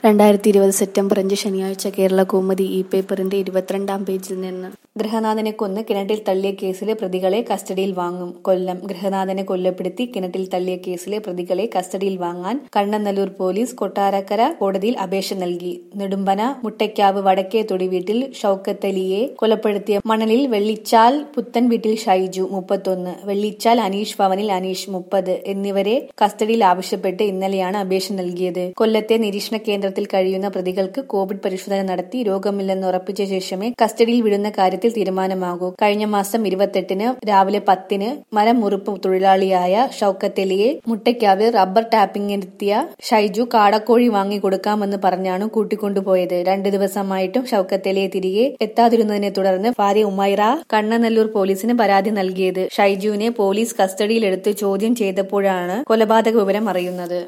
രണ്ടായിരത്തി ഇരുപത് സെപ്റ്റംബർ അഞ്ച് ശനിയാഴ്ച കേരള കൗമുദി ഇ പേപ്പറിന്റെ ഇരുപത്തിരണ്ടാം പേജിൽ നിന്ന് ഗൃഹനാഥനെ കൊന്ന് കിണറ്റിൽ തള്ളിയ കേസിലെ പ്രതികളെ കസ്റ്റഡിയിൽ വാങ്ങും കൊല്ലം ഗൃഹനാഥനെ കൊല്ലപ്പെടുത്തി കിണറ്റിൽ തള്ളിയ കേസിലെ പ്രതികളെ കസ്റ്റഡിയിൽ വാങ്ങാൻ കണ്ണനല്ലൂർ പോലീസ് കൊട്ടാരക്കര കോടതിയിൽ അപേക്ഷ നൽകി നെടുമ്പന മുട്ടയ്ക്കാവ് വടക്കേ തൊടി വീട്ടിൽ ഷൌക്കത്തലിയെ കൊലപ്പെടുത്തിയ മണലിൽ വെള്ളിച്ചാൽ പുത്തൻ വീട്ടിൽ ഷൈജു മുപ്പത്തൊന്ന് വെള്ളിച്ചാൽ അനീഷ് ഭവനിൽ അനീഷ് മുപ്പത് എന്നിവരെ കസ്റ്റഡിയിൽ ആവശ്യപ്പെട്ട് ഇന്നലെയാണ് അപേക്ഷ നൽകിയത് കൊല്ലത്തെ നിരീക്ഷണ കേന്ദ്രത്തിൽ കഴിയുന്ന പ്രതികൾക്ക് കോവിഡ് പരിശോധന നടത്തി രോഗമില്ലെന്ന് ഉറപ്പിച്ച ശേഷമേ കസ്റ്റഡിയിൽ വിടുന്ന കാര്യത്തിൽ തീരുമാനമാകൂ കഴിഞ്ഞ മാസം ഇരുപത്തെട്ടിന് രാവിലെ പത്തിന് മരം മുറിപ്പ് തൊഴിലാളിയായ ഷൌക്കത്തലിയെ മുട്ടയ്ക്കാവിൽ റബ്ബർ ടാപ്പിംഗിനെത്തിയ ഷൈജു കാടക്കോഴി വാങ്ങി കൊടുക്കാമെന്ന് പറഞ്ഞാണ് കൂട്ടിക്കൊണ്ടുപോയത് രണ്ടു ദിവസമായിട്ടും ഷൌക്കത്തലിയെ തിരികെ എത്താതിരുന്നതിനെ തുടർന്ന് ഭാര്യ ഉമൈറ കണ്ണനല്ലൂർ പോലീസിന് പരാതി നൽകിയത് ഷൈജുവിനെ പോലീസ് കസ്റ്റഡിയിലെടുത്ത് ചോദ്യം ചെയ്തപ്പോഴാണ് കൊലപാതക വിവരം അറിയുന്നത്